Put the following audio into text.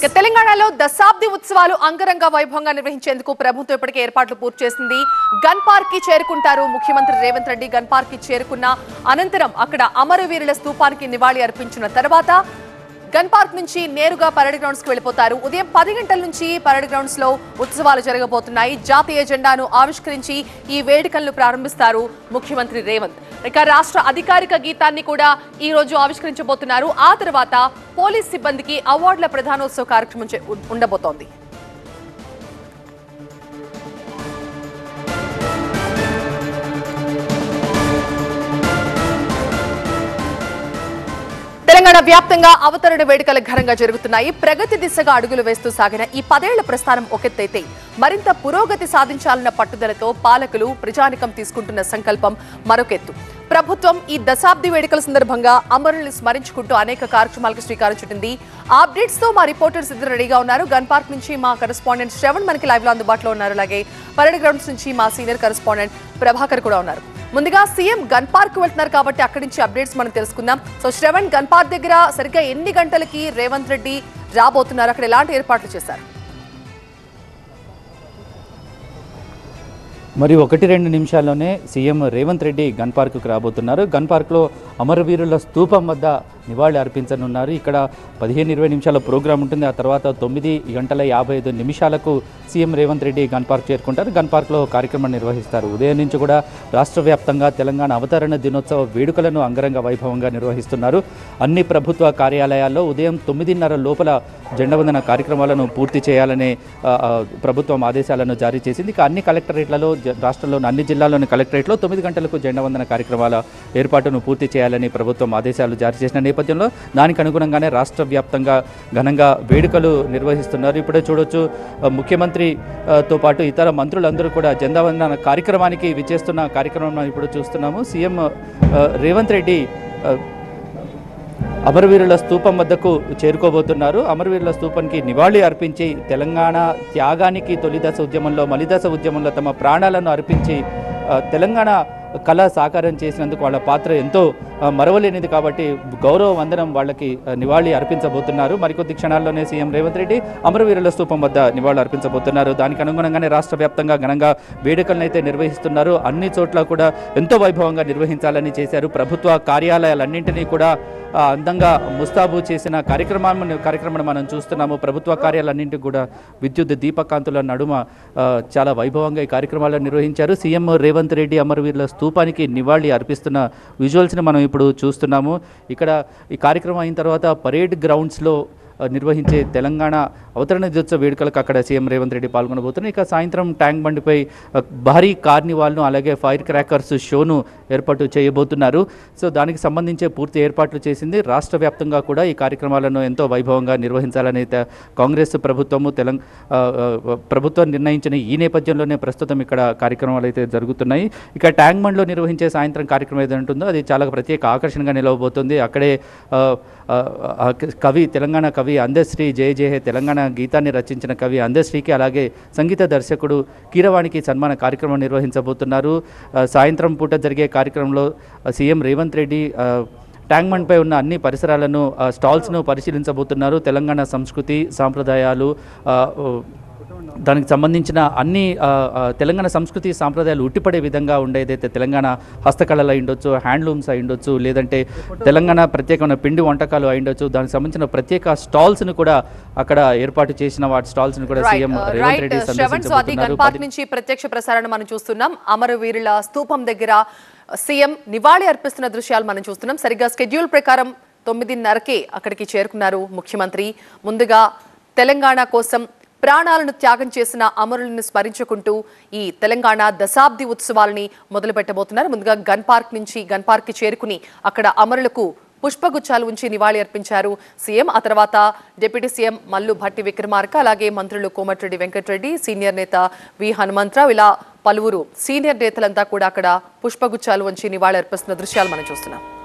ఇక తెలంగాణలో దశాబ్ది ఉత్సవాలు అంగరంగ వైభవంగా నిర్వహించేందుకు ప్రభుత్వం ఇప్పటికే ఏర్పాట్లు పూర్తి చేసింది గన్ పార్క్ కి చేరుకుంటారు ముఖ్యమంత్రి రేవంత్ రెడ్డి గన్ పార్క్ కి చేరుకున్న అనంతరం అక్కడ అమరవీరుల స్తూపానికి నివాళి అర్పించిన తర్వాత గన్ పార్క్ నుంచి నేరుగా పరేడ్ గ్రౌండ్స్ కి వెళ్ళిపోతారు ఉదయం పది గంటల నుంచి పరేడ్ గ్రౌండ్స్ లో ఉత్సవాలు జరగబోతున్నాయి జాతీయ జెండాను ఆవిష్కరించి ఈ వేడుకలను ప్రారంభిస్తారు ముఖ్యమంత్రి రేవంత్ ఇక రాష్ట్ర అధికారిక గీతాన్ని కూడా ఈ రోజు ఆవిష్కరించబోతున్నారు ఆ తర్వాత పోలీస్ సిబ్బందికి అవార్డుల ప్రధానోత్సవ కార్యక్రమం చే- ఉం- ఉండబోతోంది తెలంగాణ వ్యాప్తంగా అవతరణ వేడుకలు ఘనంగా జరుగుతున్నాయి ప్రగతి దిశగా అడుగులు వేస్తూ సాగిన ఈ పదేళ్ల ప్రస్థానం ఒకెత్తైతే మరింత పురోగతి సాధించాలన్న పట్టుదలతో పాలకులు ప్రజానికం తీసుకుంటున్న సంకల్పం మరొకెత్తు ప్రభుత్వం ఈ దశాబ్ది వేడుకల సందర్భంగా అమరుల్ని స్మరించుకుంటూ అనేక కార్యక్రమాలకు శ్రీకారం చుట్టింది అప్డేట్స్ తో మా రిపోర్టర్స్ ఇద్దరు రెడీగా ఉన్నారు గన్ పార్క్ నుంచి మా కరెస్పాండెంట్ శ్రవణ్ మనకి లైవ్ లో అందుబాటులో ఉన్నారు అలాగే పరేడ్ గ్రౌండ్స్ నుంచి మా సీనియర్ కరెస్పాండెంట్ ప్రభాకర్ కూడా ఉన్నారు ముందుగా సీఎం గన్ పార్క్ వెళ్తున్నారు కాబట్టి అక్కడి నుంచి అప్డేట్స్ మనం తెలుసుకుందాం సో శ్రవణ్ గన్ పార్క్ దగ్గర సరిగ్గా ఎన్ని గంటలకి రేవంత్ రెడ్డి రాబోతున్నారు అక్కడ ఎలాంటి ఏర్పాట్లు చేశారు మరి ఒకటి రెండు నిమిషాల్లోనే సీఎం రేవంత్ రెడ్డి గన్ పార్కుకు రాబోతున్నారు గన్ పార్క్లో అమరవీరుల స్తూపం వద్ద నివాళి అర్పించనున్నారు ఇక్కడ పదిహేను ఇరవై నిమిషాల ప్రోగ్రాం ఉంటుంది ఆ తర్వాత తొమ్మిది గంటల యాభై ఐదు నిమిషాలకు CM Revanth Reddy gun park చేరుకుంటారు గన్ పార్క్లో కార్యక్రమం నిర్వహిస్తారు ఉదయం నుంచి కూడా రాష్ట్ర వ్యాప్తంగా తెలంగాణ అవతరణ దినోత్సవ వేడుకలను అంగరంగ వైభవంగా నిర్వహిస్తున్నారు అన్ని ప్రభుత్వ కార్యాలయాల్లో ఉదయం తొమ్మిదిన్నర లోపల జెండవందన కార్యక్రమాలను పూర్తి చేయాలనే ఆ, ఆ, ప్రభుత్వం ఆదేశాలను జారీ చేసింది ఇక అన్ని కలెక్టరేట్లలో జ- రాష్ట్రంలోని అన్ని జిల్లాల్లోని కలెక్టరేట్లో తొమ్మిది గంటలకు జెండవందన కార్యక్రమాల ఏర్పాటును పూర్తి చేయాలని ప్రభుత్వం ఆదేశాలు జారీ చేసిన నేపథ్యంలో దానికి అనుగుణంగానే రాష్ట్ర వ్యాప్తంగా ఘనంగా వేడుకలు నిర్వహిస్తున్నారు ఇప్పుడే చూడొచ్చు ఆ, ముఖ్యమంత్రి ఆ, తో పాటు ఇతర మంత్రులందరూ కూడా జెండవందన కార్యక్రమానికి విచ్చేస్తున్న కార్యక్రమం మనం ఇప్పుడు చూస్తున్నాము సీఎం ఆ, రేవంత్ రెడ్డి ఆ, అమరవీరుల స్తూపం వద్దకు చేరుకోబోతున్నారు అమరవీరుల స్తూపానికి నివాళి అర్పించి తెలంగాణ త్యాగానికి తొలిదశ ఉద్యమంలో మలిదశ ఉద్యమంలో తమ ప్రాణాలను అర్పించి ఆ, తెలంగాణ కళ సాకారం చేసినందుకు వాళ్ళ పాత్ర ఎంతో ఆ, మరవలేనిది కాబట్టి గౌరవ వందనం వాళ్ళకి ఆ, నివాళి అర్పించబోతున్నారు మరికొద్ది క్షణాల్లోనే సీఎం రేవంత్ రెడ్డి అమరవీరుల స్తూపం వద్ద నివాళులు అర్పించబోతున్నారు దానికి అనుగుణంగానే రాష్ట్ర వ్యాప్తంగా ఘనంగా వేడుకలను అయితే నిర్వహిస్తున్నారు అన్ని చోట్ల కూడా ఎంతో వైభవంగా నిర్వహించాలని చేశారు ప్రభుత్వ కార్యాలయాలన్నింటినీ కూడా ఆ, అందంగా ముస్తాబు చేసిన కార్యక్రమం కార్యక్రమం మనం చూస్తున్నాము ప్రభుత్వ కార్యాలన్నింటికి కూడా విద్యుత్ దీపకాంతుల నడుమ ఆ, చాలా వైభవంగా ఈ కార్యక్రమాలను నిర్వహించారు సీఎం రేవంత్ రెడ్డి అమరవీరుల స్తూపానికి నివాళి అర్పిస్తున్న విజువల్స్ని మనం ఇప్పుడు చూస్తున్నాము ఇక్కడ ఈ కార్యక్రమం అయిన తర్వాత పరేడ్ గ్రౌండ్స్లో ఆ, నిర్వహించే తెలంగాణ అవతరణ దినోత్సవ వేడుకలకు అక్కడ సీఎం రేవంత్ రెడ్డి పాల్గొనబోతున్నారు ఇక సాయంత్రం ట్యాంక్ బండిపై ఆ, భారీ కార్నివాల్ను అలాగే ఫైర్ క్రాకర్స్ షోను ఏర్పాటు చేయబోతున్నారు సో దానికి సంబంధించే పూర్తి ఏర్పాట్లు చేసింది రాష్ట్ర వ్యాప్తంగా కూడా ఈ కార్యక్రమాలను ఎంతో వైభవంగా నిర్వహించాలని తే- కాంగ్రెస్ ప్రభుత్వము తెలంగ ఆ, ఆ, ప్రభుత్వం నిర్ణయించిన ఈ నేపథ్యంలోనే ప్రస్తుతం ఇక్కడ కార్యక్రమాలు అయితే జరుగుతున్నాయి ఇక ట్యాంక్ బండ్లో నిర్వహించే సాయంత్రం కార్యక్రమం ఏదైతే ఉంటుందో అది చాలా ప్రత్యేక ఆకర్షణగా నిలవబోతుంది అక్కడే ఆ, ఆ, ఆ, కవి తెలంగాణ కవి అందశ్రీ జయ జయ హే తెలంగాణ గీతాన్ని రచించిన కవి అందశ్రీకి అలాగే సంగీత దర్శకుడు కీరవాణికి సన్మాన కార్యక్రమం నిర్వహించబోతున్నారు ఆ, సాయంత్రం పూట జరిగే కార్యక్రమంలో ఆ, సీఎం రేవంత్ రెడ్డి ఆ, ట్యాంక్ బండ్పై ఉన్న అన్ని పరిసరాలను ఆ, స్టాల్స్ను పరిశీలించబోతున్నారు తెలంగాణ సంస్కృతి సాంప్రదాయాలు ఆ, ఓ, దానికి సంబంధించిన అన్ని ఆ, ఆ, తెలంగాణ సంస్కృతి సాంప్రదాయాలు ఉట్టిపడే విధంగా ఉండేదైతే తెలంగాణ హస్తకళలు అయి ఉండొచ్చు హ్యాండ్లూమ్స్ అయి ఉండొచ్చు లేదంటే తెలంగాణ ప్రత్యేకమైన పిండి వంటకాలు అయి ఉండొచ్చు దానికి సంబంధించిన ప్రత్యేక స్టాల్స్ను కూడా అక్కడ ఏర్పాటు చేసిన వాటి స్టాల్స్ను కూడా సీఎం రేవంత్ రైట్ రెడ్డి శ్రవణ్ స్వాతి సందర్శించబోతున్నారు గన్ పార్క్ నుంచి ప్రత్యక్ష ప్రసారణ మనం చూస్తున్నాం అమరవీరుల స్తూపం దగ్గర సీఎం నివాళి అర్పిస్తున్న దృశ్యాలు మనం చూస్తున్నాం సరిగ్గా స్కెడ్యూల్ ప్రకారం తొమ్మిదిన్నరకే అక్కడికి చేరుకున్నారు ముఖ్యమంత్రి ముందుగా తెలంగాణ కోసం ప్రాణాలను త్యాగం చేసిన అమరులను స్మరించుకుంటూ ఈ తెలంగాణ దశాబ్ది ఉత్సవాలని మొదలు పెట్టబోతున్నారు ముందుగా గన్ పార్క్ నుంచి గన్ పార్క్ కి చేరుకుని అక్కడ అమరులకు పుష్పగుచ్చాలు ఉంచి నివాళి అర్పించారు సీఎం ఆ తర్వాత డిప్యూటీ సీఎం మల్లు భట్టి విక్రమార్క అలాగే మంత్రులు కోమటిరెడ్డి వెంకటరెడ్డి సీనియర్ నేత వి హనుమంతరావు ఇలా పలువురు సీనియర్ నేతలంతా కూడా అక్కడ పుష్పగుచ్చాలు ఉంచి నివాళి అర్పిస్తున్న దృశ్యాలు మనం చూస్తున్నాం